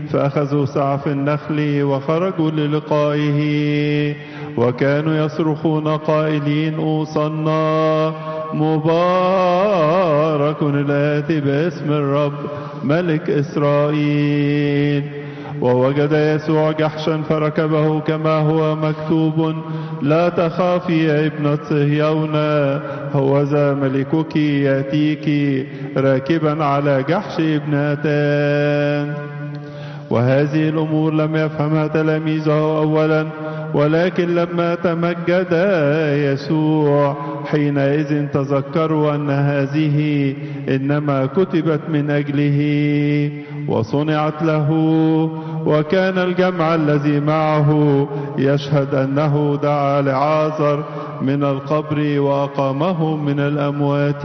فأخذوا سعف النخل وخرجوا للقائه وكانوا يصرخون قائلين أوصنا مبارك الآتي باسم الرب ملك إسرائيل ووجد يسوع جحشا فركبه كما هو مكتوب لا تخافي يا ابنة صهيون هو ذا ملكك يأتيك راكبا على جحش ابنتان وهذه الأمور لم يفهمها تلاميذه أولا ولكن لما تمجد يسوع حينئذ تذكروا أن هذه إنما كتبت من أجله وصنعت له وكان الجمع الذي معه يشهد أنه دعا لعازر من القبر وأقامه من الأموات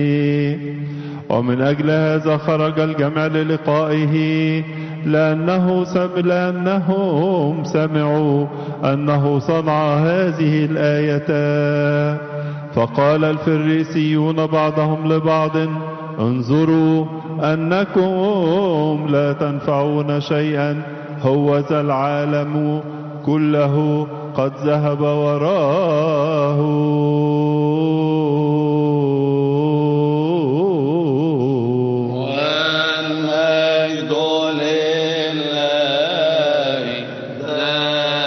ومن أجل هذا خرج الجمع للقائه لأنه سم لأنهم سمعوا أنه صنع هذه الآية فقال الفريسيون بعضهم لبعض انظروا أنكم لا تنفعون شيئا هو ذا العالم كله قد ذهب وراه والمجد لله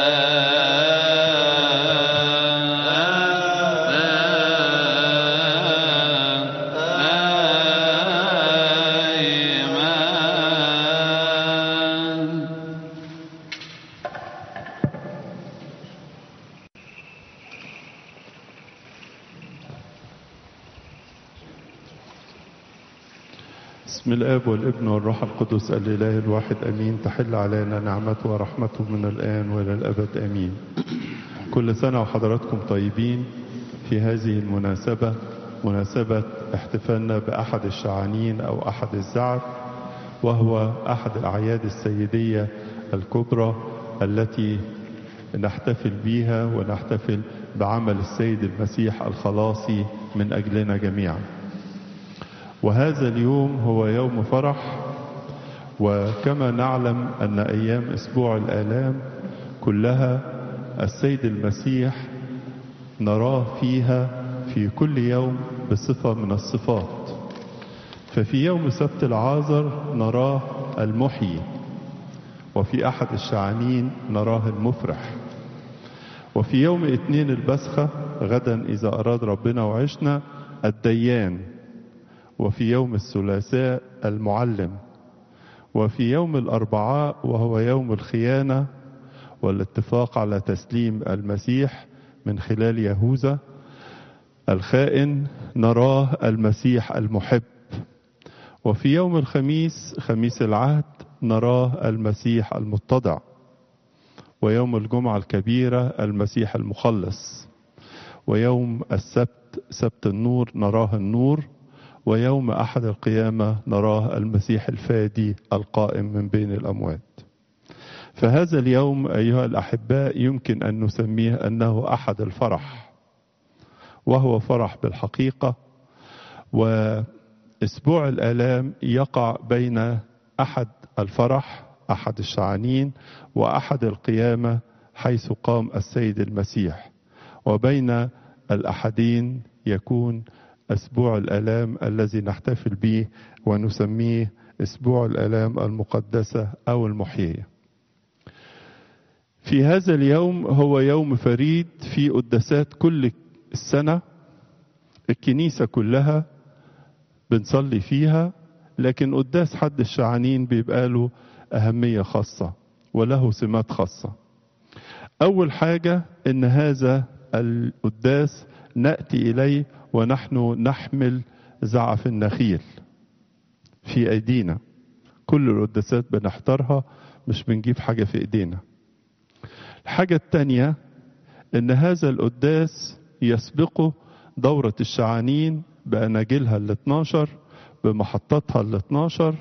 دائما بسم الاب والابن والروح القدس الاله الواحد امين تحل علينا نعمته ورحمته من الان والى الابد امين كل سنه وحضراتكم طيبين في هذه المناسبه مناسبه احتفالنا باحد الشعانين او احد الزعف وهو احد الاعياد السيديه الكبرى التي نحتفل بها ونحتفل بعمل السيد المسيح الخلاصي من اجلنا جميعا وهذا اليوم هو يوم فرح وكما نعلم ان ايام اسبوع الالام كلها السيد المسيح نراه فيها في كل يوم بصفه من الصفات ففي يوم سبت العازر نراه المحيي وفي احد الشعانين نراه المفرح وفي يوم اثنين البسخه غدا اذا اراد ربنا وعشنا الديان وفي يوم الثلاثاء المعلم وفي يوم الاربعاء وهو يوم الخيانه والاتفاق على تسليم المسيح من خلال يهوذا الخائن نراه المسيح المحب وفي يوم الخميس خميس العهد نراه المسيح المتضع ويوم الجمعه الكبيره المسيح المخلص ويوم السبت سبت النور نراه النور ويوم احد القيامه نراه المسيح الفادي القائم من بين الاموات فهذا اليوم ايها الاحباء يمكن ان نسميه انه احد الفرح وهو فرح بالحقيقه واسبوع الالام يقع بين احد الفرح احد الشعانين واحد القيامه حيث قام السيد المسيح وبين الاحدين يكون اسبوع الالام الذي نحتفل به ونسميه اسبوع الالام المقدسه او المحييه في هذا اليوم هو يوم فريد في قداسات كل السنه الكنيسه كلها بنصلي فيها لكن قداس حد الشعانين بيبقى له اهميه خاصه وله سمات خاصه اول حاجه ان هذا القداس ناتي اليه ونحن نحمل زعف النخيل في ايدينا كل القداسات بنحضرها مش بنجيب حاجه في ايدينا الحاجه التانيه ان هذا القداس يسبقه دورة الشعانين بأناجيلها ال 12 بمحطاتها ال 12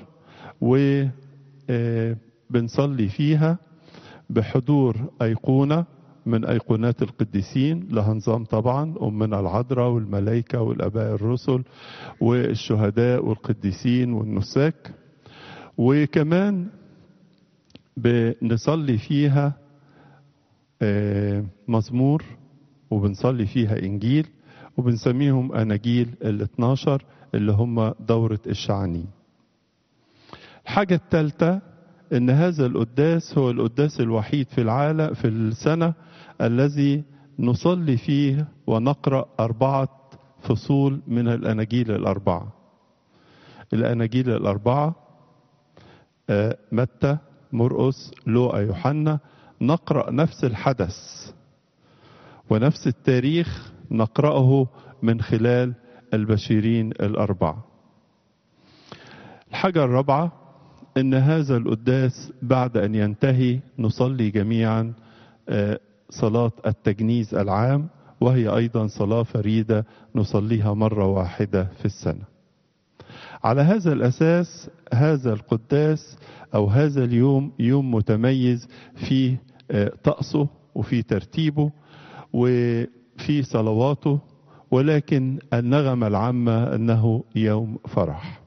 وبنصلي فيها بحضور أيقونة من أيقونات القديسين لها نظام طبعا أمنا العذراء والملائكة والآباء الرسل والشهداء والقديسين والنساك وكمان بنصلي فيها آه، مزمور وبنصلي فيها إنجيل وبنسميهم أناجيل ال 12 اللي هم دورة الشعانين الحاجة الثالثة إن هذا القداس هو القداس الوحيد في العالم في السنة الذي نصلي فيه ونقرأ أربعة فصول من الأناجيل الأربعة الأناجيل الأربعة آه، متى مرقس لوقا يوحنا نقرأ نفس الحدث ونفس التاريخ نقرأه من خلال البشيرين الأربعة الحاجة الرابعة إن هذا القداس بعد أن ينتهي نصلي جميعا آه، صلاة التجنيز العام وهي أيضا صلاة فريدة نصليها مرة واحدة في السنة على هذا الأساس هذا القداس أو هذا اليوم يوم متميز في آه، طقسه وفي ترتيبه وفي صلواته ولكن النغمة العامة أنه يوم فرح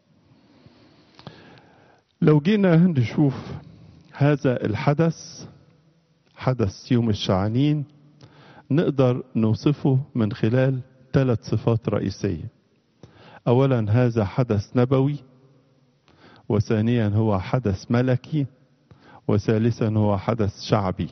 لو جينا نشوف هذا الحدث حدث يوم الشعانين نقدر نوصفه من خلال ثلاث صفات رئيسية أولا هذا حدث نبوي وثانيا هو حدث ملكي وثالثا هو حدث شعبي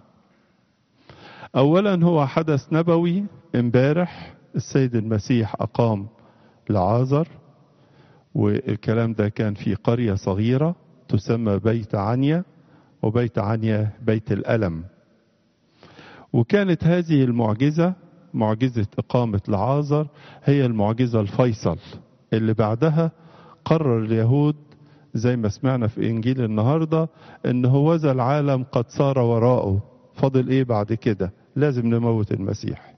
اولا هو حدث نبوي امبارح السيد المسيح اقام لعازر والكلام ده كان في قرية صغيرة تسمى بيت عنيا وبيت عنيا بيت الألم وكانت هذه المعجزة معجزة إقامة لعازر هي المعجزة الفيصل اللي بعدها قرر اليهود زي ما سمعنا في إنجيل النهاردة إن هوذا العالم قد صار وراءه فاضل إيه بعد كده لازم نموت المسيح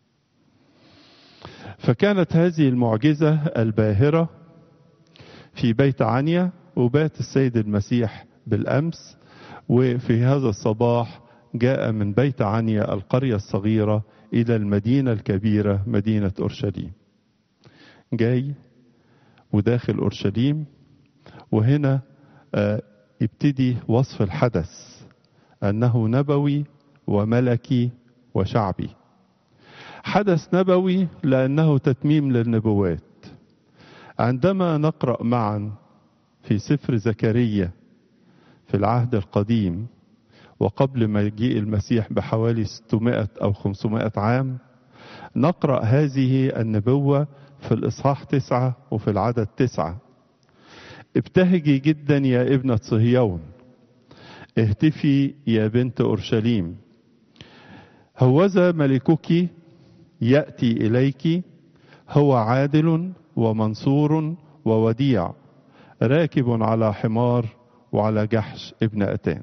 فكانت هذه المعجزة الباهرة في بيت عنيا وبات السيد المسيح بالأمس وفي هذا الصباح جاء من بيت عنيا القرية الصغيرة إلى المدينة الكبيرة مدينة أورشليم جاي وداخل أورشليم وهنا آه، يبتدي وصف الحدث أنه نبوي وملكي وشعبي حدث نبوي لأنه تتميم للنبوات عندما نقرأ معا في سفر زكريا في العهد القديم وقبل مجيء المسيح بحوالي 600 أو 500 عام نقرأ هذه النبوة في الإصحاح تسعة وفي العدد تسعة ابتهجي جدا يا ابنة صهيون اهتفي يا بنت أورشليم هوذا ملكك يأتي إليك هو عادل ومنصور ووديع راكب على حمار وعلى جحش ابن أتان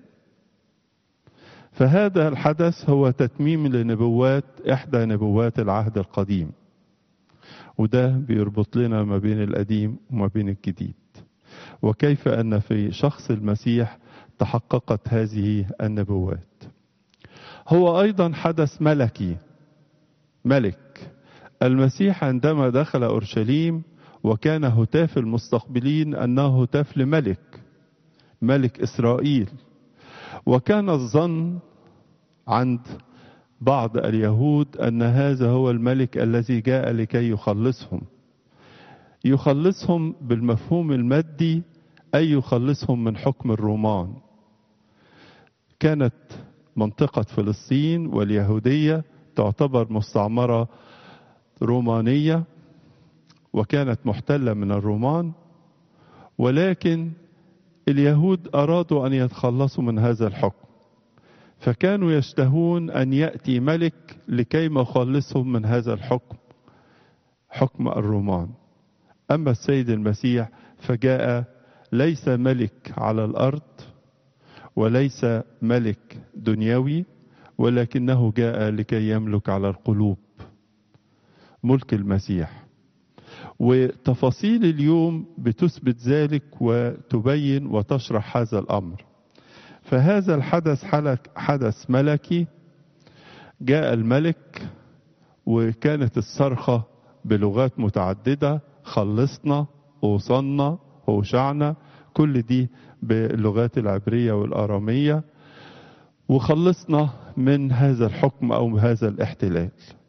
فهذا الحدث هو تتميم لنبوات إحدى نبوات العهد القديم وده بيربط لنا ما بين القديم وما بين الجديد وكيف أن في شخص المسيح تحققت هذه النبوات هو أيضا حدث ملكي ملك المسيح عندما دخل أورشليم وكان هتاف المستقبلين أنه هتاف لملك ملك إسرائيل وكان الظن عند بعض اليهود أن هذا هو الملك الذي جاء لكي يخلصهم يخلصهم بالمفهوم المادي أي يخلصهم من حكم الرومان كانت منطقة فلسطين واليهودية تعتبر مستعمرة رومانية وكانت محتلة من الرومان ولكن اليهود أرادوا أن يتخلصوا من هذا الحكم فكانوا يشتهون أن يأتي ملك لكي ما يخلصهم من هذا الحكم حكم الرومان أما السيد المسيح فجاء ليس ملك على الأرض وليس ملك دنيوي ولكنه جاء لكي يملك على القلوب ملك المسيح وتفاصيل اليوم بتثبت ذلك وتبين وتشرح هذا الامر فهذا الحدث حدث ملكي جاء الملك وكانت الصرخه بلغات متعدده خلصنا اوصلنا هوشعنا كل دي باللغات العبرية والآرامية وخلصنا من هذا الحكم أو هذا الاحتلال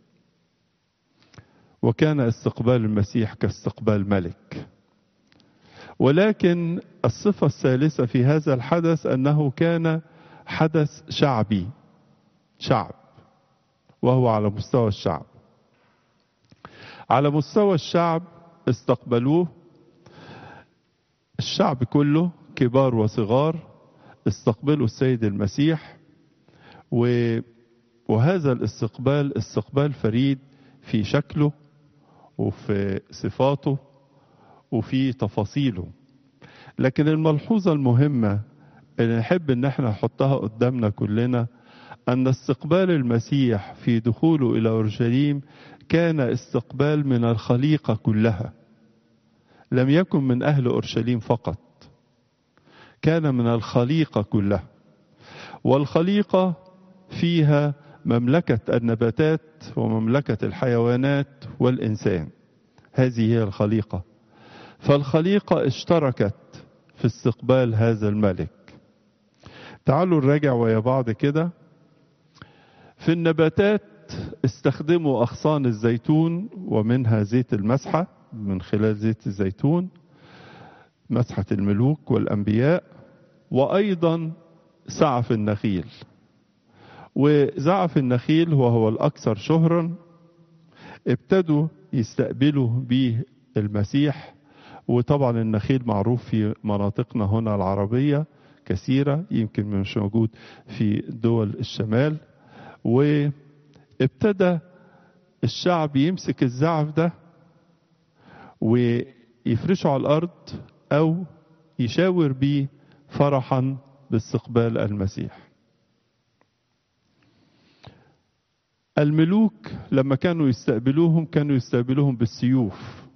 وكان استقبال المسيح كاستقبال ملك ولكن الصفة الثالثة في هذا الحدث أنه كان حدث شعبي شعب وهو على مستوى الشعب على مستوى الشعب استقبلوه الشعب كله كبار وصغار استقبلوا السيد المسيح و وهذا الاستقبال استقبال فريد في شكله وفي صفاته وفي تفاصيله لكن الملحوظة المهمة اللي نحب ان احنا نحطها قدامنا كلنا ان استقبال المسيح في دخوله الى اورشليم كان استقبال من الخليقة كلها لم يكن من اهل اورشليم فقط كان من الخليقة كلها والخليقة فيها مملكة النباتات ومملكة الحيوانات والإنسان هذه هي الخليقة فالخليقة اشتركت في استقبال هذا الملك تعالوا نراجع ويا بعض كده في النباتات استخدموا أغصان الزيتون ومنها زيت المسحة من خلال زيت الزيتون مسحة الملوك والأنبياء وأيضا سعف النخيل وزعف النخيل وهو الأكثر شهرا ابتدوا يستقبلوا به المسيح وطبعا النخيل معروف في مناطقنا هنا العربية كثيرة يمكن مش موجود في دول الشمال وابتدى الشعب يمسك الزعف ده ويفرشه على الأرض أو يشاور بيه فرحا باستقبال المسيح الملوك لما كانوا يستقبلوهم كانوا يستقبلوهم بالسيوف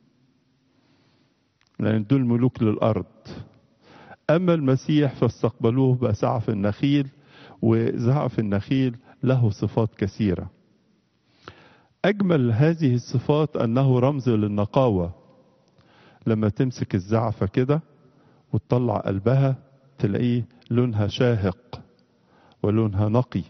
لأن دول ملوك للأرض أما المسيح فاستقبلوه بسعف النخيل وزعف النخيل له صفات كثيرة أجمل هذه الصفات أنه رمز للنقاوة لما تمسك الزعفة كده وتطلع قلبها تلاقيه لونها شاهق ولونها نقي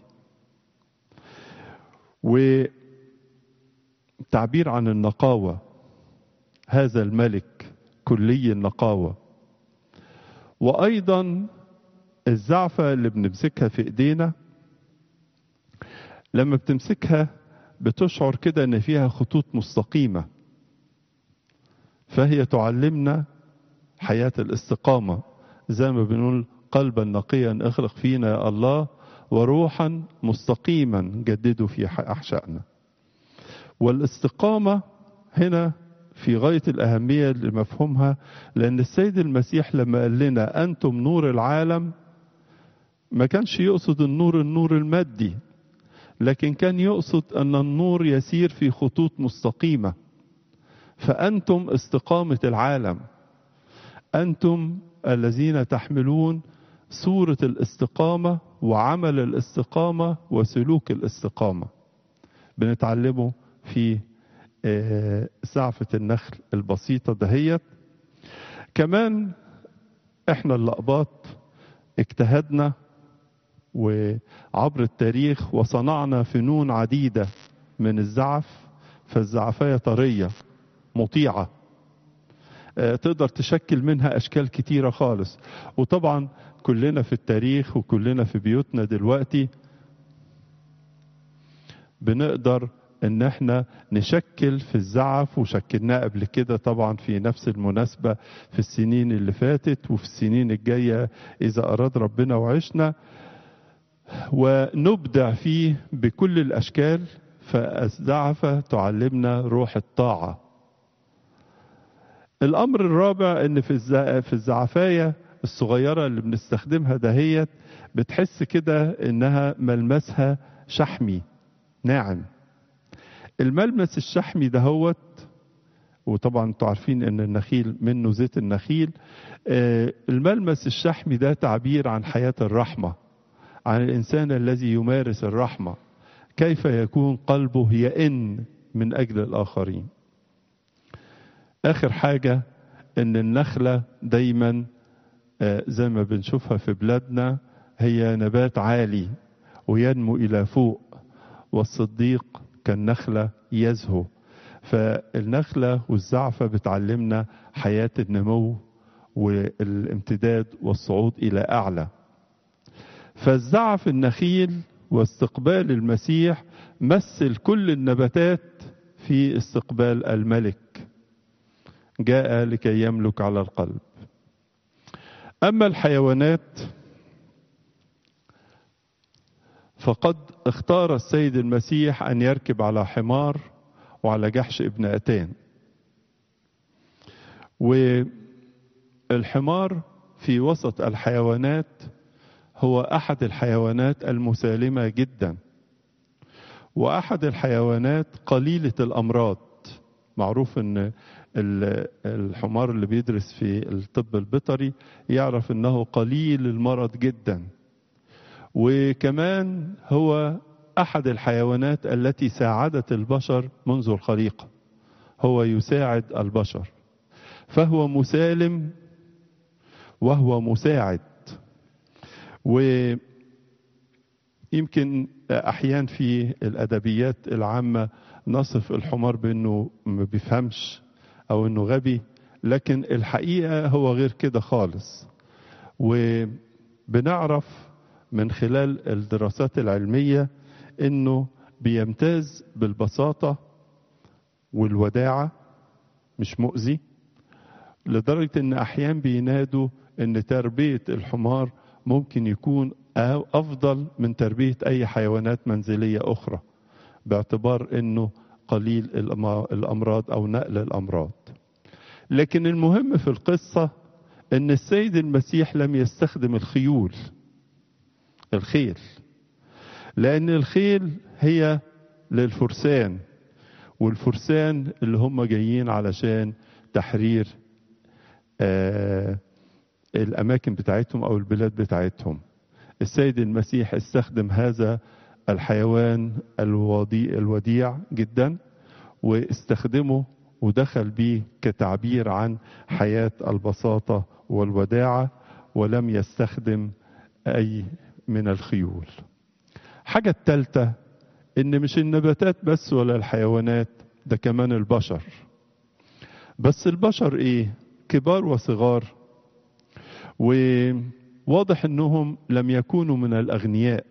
وتعبير عن النقاوة هذا الملك كلي النقاوة وأيضا الزعفة اللي بنمسكها في إيدينا لما بتمسكها بتشعر كده إن فيها خطوط مستقيمة فهي تعلمنا حياة الاستقامة زي ما بنقول قلبا نقيا اخلق فينا يا الله وروحا مستقيما جددوا في احشائنا والاستقامه هنا في غايه الاهميه لمفهومها لان السيد المسيح لما قال لنا انتم نور العالم ما كانش يقصد النور النور المادي لكن كان يقصد ان النور يسير في خطوط مستقيمه فانتم استقامه العالم انتم الذين تحملون صوره الاستقامه وعمل الاستقامة وسلوك الاستقامة بنتعلمه في سعفة النخل البسيطة دهيت كمان احنا اللقباط اجتهدنا وعبر التاريخ وصنعنا فنون عديدة من الزعف فالزعفية طرية مطيعة تقدر تشكل منها أشكال كتيرة خالص وطبعا كلنا في التاريخ وكلنا في بيوتنا دلوقتي بنقدر ان احنا نشكل في الزعف وشكلناه قبل كده طبعا في نفس المناسبة في السنين اللي فاتت وفي السنين الجاية اذا اراد ربنا وعشنا ونبدع فيه بكل الاشكال فالزعفة تعلمنا روح الطاعة الامر الرابع ان في في الزعفايه الصغيره اللي بنستخدمها دهيت بتحس كده انها ملمسها شحمي ناعم الملمس الشحمي دهوت وطبعا انتوا عارفين ان النخيل منه زيت النخيل الملمس الشحمي ده تعبير عن حياه الرحمه عن الانسان الذي يمارس الرحمه كيف يكون قلبه يئن من اجل الاخرين اخر حاجه ان النخله دايما آه، زي ما بنشوفها في بلادنا هي نبات عالي وينمو إلى فوق والصديق كالنخلة يزهو فالنخلة والزعفة بتعلمنا حياة النمو والامتداد والصعود إلى أعلى فالزعف النخيل واستقبال المسيح مثل كل النباتات في استقبال الملك جاء لكي يملك على القلب اما الحيوانات فقد اختار السيد المسيح ان يركب على حمار وعلى جحش ابن اتان والحمار في وسط الحيوانات هو احد الحيوانات المسالمه جدا واحد الحيوانات قليله الامراض معروف ان الحمار اللي بيدرس في الطب البيطري يعرف انه قليل المرض جدا وكمان هو احد الحيوانات التي ساعدت البشر منذ الخليقه هو يساعد البشر فهو مسالم وهو مساعد ويمكن احيان في الادبيات العامه نصف الحمار بانه ما بيفهمش او انه غبي لكن الحقيقه هو غير كده خالص وبنعرف من خلال الدراسات العلميه انه بيمتاز بالبساطه والوداعه مش مؤذي لدرجه ان احيان بينادوا ان تربيه الحمار ممكن يكون افضل من تربيه اي حيوانات منزليه اخرى باعتبار انه قليل الامراض او نقل الامراض لكن المهم في القصه ان السيد المسيح لم يستخدم الخيول الخيل لان الخيل هي للفرسان والفرسان اللي هم جايين علشان تحرير آه الاماكن بتاعتهم او البلاد بتاعتهم السيد المسيح استخدم هذا الحيوان الوديع, الوديع جدا واستخدمه ودخل به كتعبير عن حياة البساطة والوداعة ولم يستخدم أي من الخيول حاجة التالتة إن مش النباتات بس ولا الحيوانات ده كمان البشر بس البشر إيه كبار وصغار وواضح انهم لم يكونوا من الاغنياء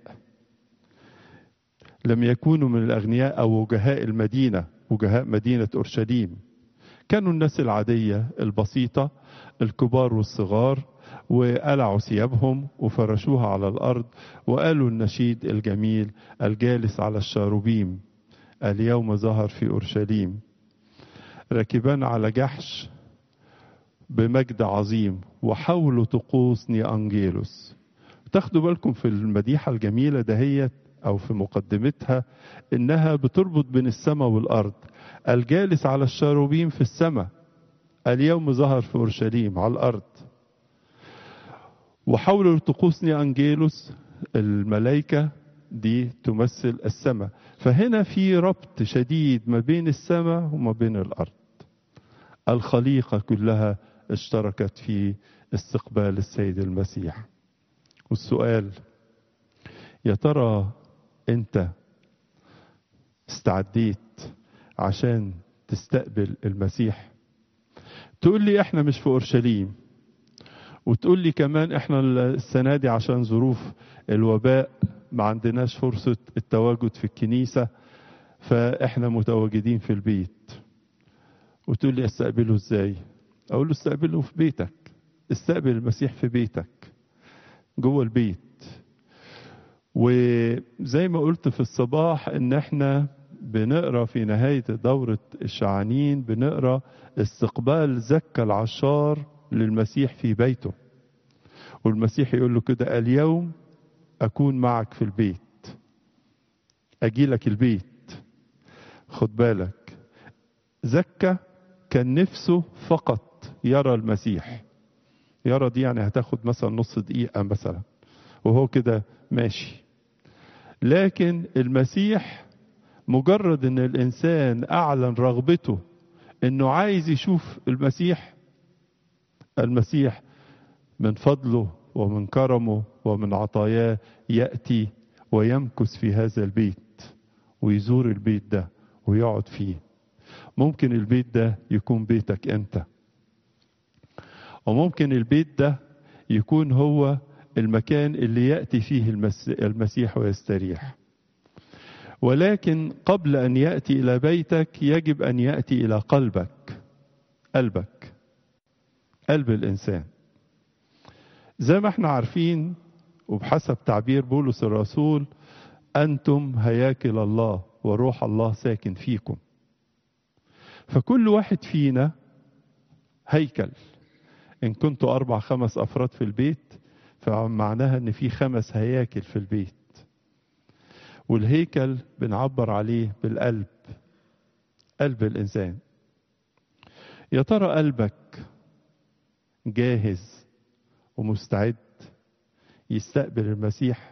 لم يكونوا من الاغنياء او وجهاء المدينه وجهاء مدينه اورشليم كانوا الناس العاديه البسيطه الكبار والصغار وقلعوا ثيابهم وفرشوها على الارض وقالوا النشيد الجميل الجالس على الشاروبيم اليوم ظهر في اورشليم راكبان على جحش بمجد عظيم وحولوا طقوس نيانجيلوس تاخدوا بالكم في المديحة الجميلة دهيت أو في مقدمتها إنها بتربط بين السماء والأرض الجالس على الشاروبيم في السماء اليوم ظهر في أورشليم على الأرض وحولوا طقوس نيانجيلوس الملائكة دي تمثل السماء فهنا في ربط شديد ما بين السماء وما بين الأرض الخليقة كلها اشتركت في استقبال السيد المسيح والسؤال يا ترى انت استعديت عشان تستقبل المسيح تقول لي احنا مش في اورشليم وتقول لي كمان احنا السنه دي عشان ظروف الوباء ما عندناش فرصه التواجد في الكنيسه فاحنا متواجدين في البيت وتقول لي استقبله ازاي اقول له استقبله في بيتك استقبل المسيح في بيتك جوه البيت وزي ما قلت في الصباح ان احنا بنقرا في نهايه دوره الشعانين بنقرا استقبال زكى العشار للمسيح في بيته والمسيح يقول له كده اليوم اكون معك في البيت اجي لك البيت خد بالك زكى كان نفسه فقط يرى المسيح يرى دي يعني هتاخد مثلا نص دقيقة مثلا وهو كده ماشي لكن المسيح مجرد ان الانسان اعلن رغبته انه عايز يشوف المسيح المسيح من فضله ومن كرمه ومن عطاياه يأتي ويمكث في هذا البيت ويزور البيت ده ويقعد فيه ممكن البيت ده يكون بيتك انت وممكن البيت ده يكون هو المكان اللي يأتي فيه المسيح ويستريح ولكن قبل أن يأتي إلى بيتك يجب أن يأتي إلى قلبك قلبك قلب الإنسان زي ما احنا عارفين وبحسب تعبير بولس الرسول أنتم هياكل الله وروح الله ساكن فيكم فكل واحد فينا هيكل إن كنتوا أربع خمس أفراد في البيت فمعناها إن في خمس هياكل في البيت والهيكل بنعبر عليه بالقلب قلب الإنسان يا ترى قلبك جاهز ومستعد يستقبل المسيح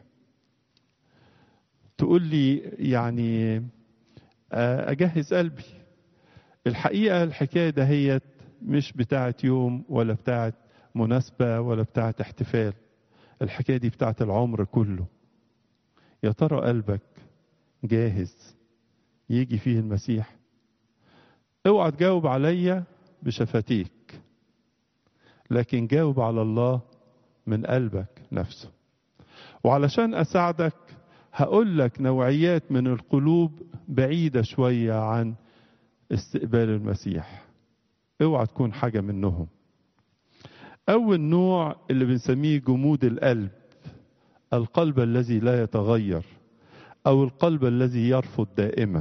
تقول لي يعني أجهز قلبي الحقيقة الحكاية دهيت مش بتاعت يوم ولا بتاعت مناسبة ولا بتاعت احتفال الحكاية دي بتاعت العمر كله يا ترى قلبك جاهز يجي فيه المسيح اوعى تجاوب عليا بشفتيك لكن جاوب على الله من قلبك نفسه وعلشان اساعدك هقول لك نوعيات من القلوب بعيده شويه عن استقبال المسيح اوعى تكون حاجه منهم اول نوع اللي بنسميه جمود القلب القلب الذي لا يتغير او القلب الذي يرفض دائما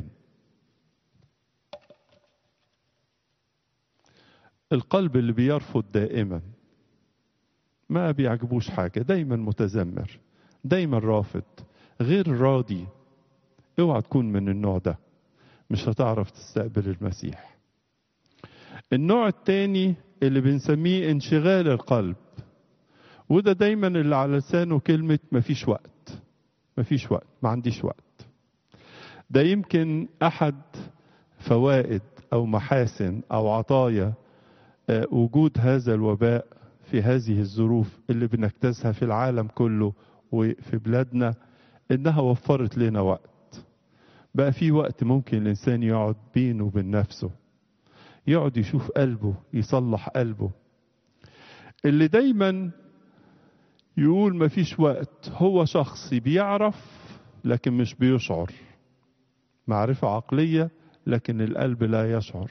القلب اللي بيرفض دائما ما بيعجبوش حاجه دايما متذمر دايما رافض غير راضي اوعى تكون من النوع ده مش هتعرف تستقبل المسيح النوع التاني اللي بنسميه انشغال القلب وده دايما اللي على لسانه كلمة مفيش وقت مفيش وقت ما عنديش وقت ده يمكن أحد فوائد أو محاسن أو عطايا وجود هذا الوباء في هذه الظروف اللي بنجتازها في العالم كله وفي بلادنا إنها وفرت لنا وقت بقى في وقت ممكن الإنسان يقعد بينه وبين نفسه يقعد يشوف قلبه يصلح قلبه اللي دايما يقول مفيش وقت هو شخص بيعرف لكن مش بيشعر معرفة عقلية لكن القلب لا يشعر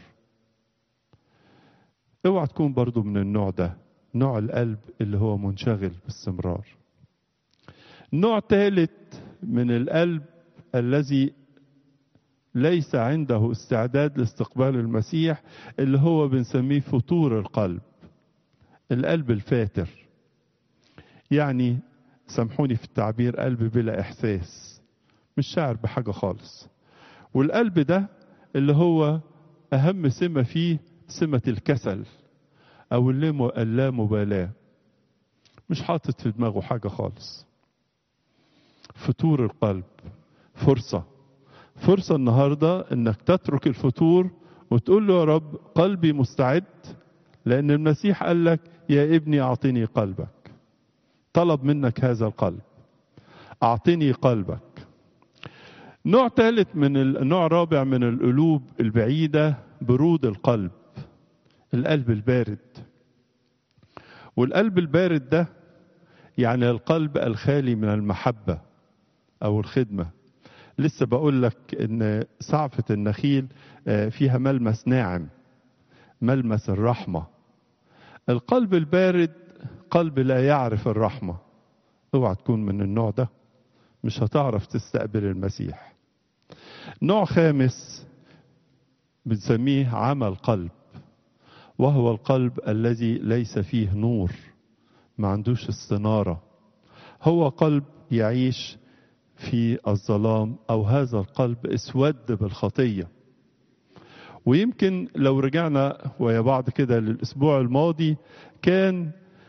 اوعى تكون برضو من النوع ده نوع القلب اللي هو منشغل باستمرار نوع ثالث من القلب الذي ليس عنده استعداد لاستقبال المسيح اللي هو بنسميه فطور القلب القلب الفاتر يعني سامحوني في التعبير قلب بلا احساس مش شاعر بحاجه خالص والقلب ده اللي هو اهم سمه فيه سمه الكسل او اللامبالاه مش حاطط في دماغه حاجه خالص فطور القلب فرصه فرصه النهارده انك تترك الفطور وتقول له يا رب قلبي مستعد لان المسيح قال لك يا ابني اعطني قلبك طلب منك هذا القلب اعطني قلبك نوع ثالث من النوع رابع من القلوب البعيده برود القلب القلب البارد والقلب البارد ده يعني القلب الخالي من المحبه او الخدمه لسه بقول لك ان سعفه النخيل فيها ملمس ناعم ملمس الرحمه القلب البارد قلب لا يعرف الرحمة اوعى تكون من النوع ده مش هتعرف تستقبل المسيح نوع خامس بنسميه عمى القلب وهو القلب الذي ليس فيه نور ما عندوش استنارة هو قلب يعيش في الظلام او هذا القلب اسود بالخطيه ويمكن لو رجعنا ويا بعض كده للاسبوع الماضي كان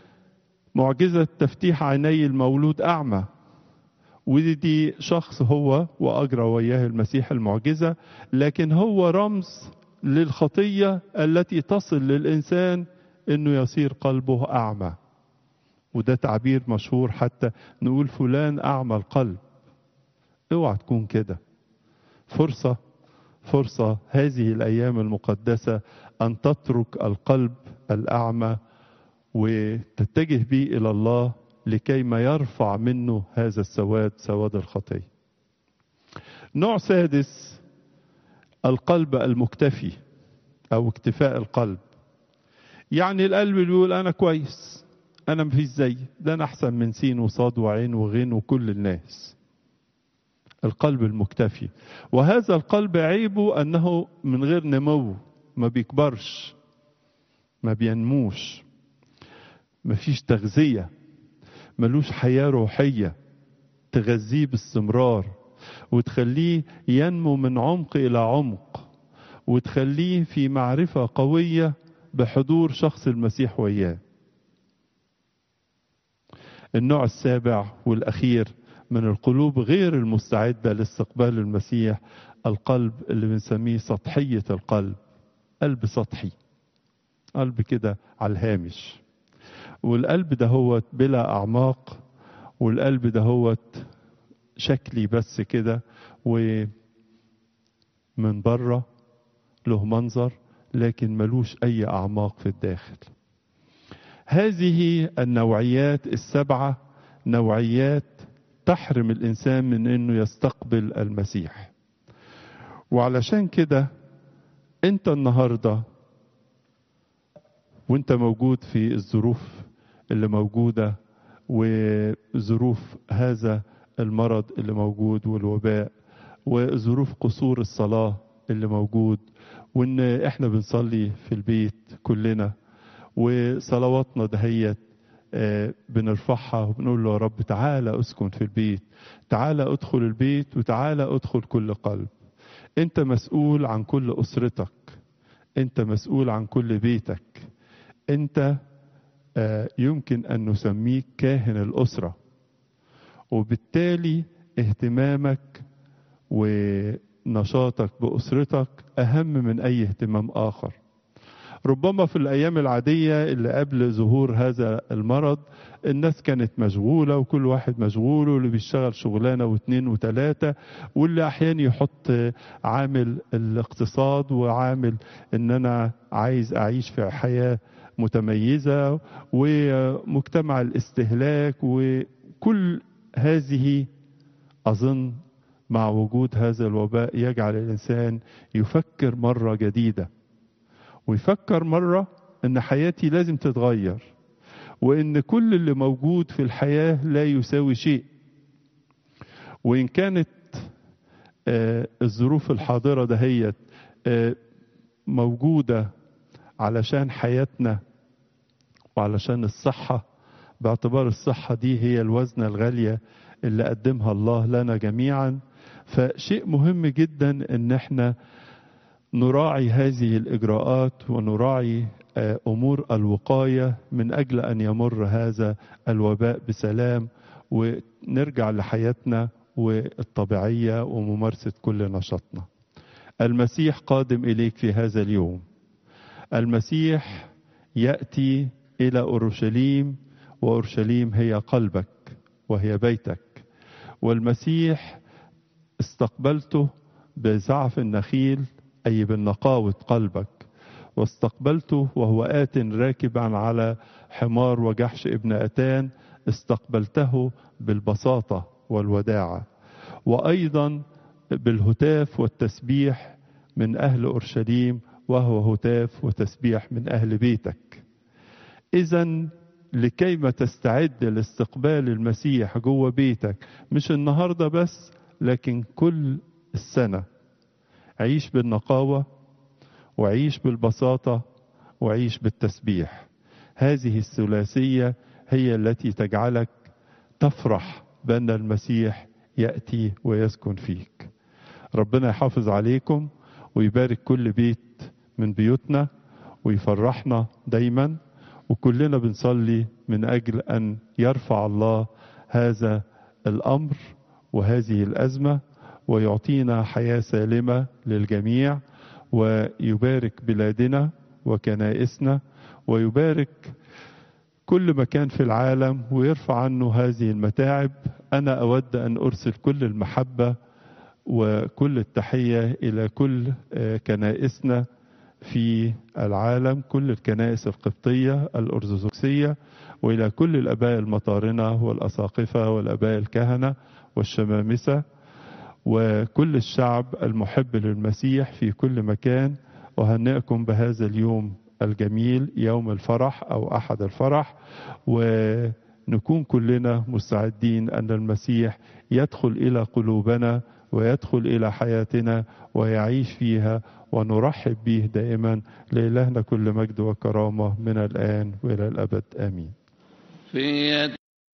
معجزة تفتيح عيني المولود أعمى ودي دي شخص هو وأجرى وياه المسيح المعجزة لكن هو رمز للخطية التي تصل للإنسان إنه يصير قلبه أعمى وده تعبير مشهور حتى نقول فلان أعمى القلب اوعى تكون كده فرصة فرصة هذه الأيام المقدسة أن تترك القلب الأعمى وتتجه به إلى الله لكي ما يرفع منه هذا السواد سواد الخطية نوع سادس القلب المكتفي أو اكتفاء القلب يعني القلب اللي بيقول أنا كويس أنا مفيش زي ده أنا أحسن من سين وصاد وعين وغين وكل الناس القلب المكتفي وهذا القلب عيبه أنه من غير نمو ما بيكبرش ما بينموش مفيش تغذية ملوش حياة روحية تغذيه باستمرار وتخليه ينمو من عمق إلى عمق وتخليه في معرفة قوية بحضور شخص المسيح وياه النوع السابع والأخير من القلوب غير المستعدة لاستقبال المسيح القلب اللي بنسميه سطحية القلب قلب سطحي قلب كده على الهامش والقلب ده هو بلا أعماق والقلب ده هو شكلي بس كده ومن بره له منظر لكن ملوش أي أعماق في الداخل هذه النوعيات السبعة نوعيات تحرم الإنسان من أنه يستقبل المسيح وعلشان كده أنت النهاردة وانت موجود في الظروف اللي موجودة وظروف هذا المرض اللي موجود والوباء وظروف قصور الصلاة اللي موجود وان احنا بنصلي في البيت كلنا وصلواتنا دهيت بنرفعها وبنقول له يا رب تعالى اسكن في البيت تعالى ادخل البيت وتعالى ادخل كل قلب انت مسؤول عن كل اسرتك انت مسؤول عن كل بيتك انت يمكن ان نسميك كاهن الاسره وبالتالي اهتمامك ونشاطك باسرتك اهم من اي اهتمام اخر ربما في الايام العاديه اللي قبل ظهور هذا المرض الناس كانت مشغوله وكل واحد مشغول واللي بيشتغل شغلانه واثنين وثلاثه واللي احيانا يحط عامل الاقتصاد وعامل ان انا عايز اعيش في حياه متميزه ومجتمع الاستهلاك وكل هذه اظن مع وجود هذا الوباء يجعل الانسان يفكر مره جديده ويفكر مره ان حياتي لازم تتغير وان كل اللي موجود في الحياه لا يساوي شيء وان كانت الظروف الحاضره دهيت موجوده علشان حياتنا وعلشان الصحه باعتبار الصحه دي هي الوزنه الغاليه اللي قدمها الله لنا جميعا فشيء مهم جدا ان احنا نراعي هذه الاجراءات ونراعي امور الوقايه من اجل ان يمر هذا الوباء بسلام ونرجع لحياتنا والطبيعيه وممارسه كل نشاطنا. المسيح قادم اليك في هذا اليوم. المسيح ياتي الى اورشليم واورشليم هي قلبك وهي بيتك. والمسيح استقبلته بزعف النخيل اي بالنقاوه قلبك. واستقبلته وهو آت راكبا على حمار وجحش ابن أتان استقبلته بالبساطة والوداعة وأيضا بالهتاف والتسبيح من أهل أورشليم وهو هتاف وتسبيح من أهل بيتك إذا لكيما تستعد لاستقبال المسيح جوه بيتك مش النهاردة بس لكن كل السنة عيش بالنقاوة وعيش بالبساطة وعيش بالتسبيح هذه الثلاثية هي التي تجعلك تفرح بأن المسيح يأتي ويسكن فيك ربنا يحافظ عليكم ويبارك كل بيت من بيوتنا ويفرحنا دايما وكلنا بنصلي من أجل أن يرفع الله هذا الأمر وهذه الأزمة ويعطينا حياة سالمة للجميع ويبارك بلادنا وكنائسنا ويبارك كل مكان في العالم ويرفع عنه هذه المتاعب أنا أود أن أرسل كل المحبة وكل التحية إلى كل آه، كنائسنا في العالم كل الكنائس القبطية الأرثوذكسية وإلى كل الآباء المطارنة والأساقفة والآباء الكهنة والشمامسة وكل الشعب المحب للمسيح في كل مكان أهنئكم بهذا اليوم الجميل يوم الفرح أو أحد الفرح ونكون كلنا مستعدين أن المسيح يدخل إلى قلوبنا ويدخل إلى حياتنا ويعيش فيها ونرحب به دائما لإلهنا كل مجد وكرامة من الآن وإلى الأبد آمين في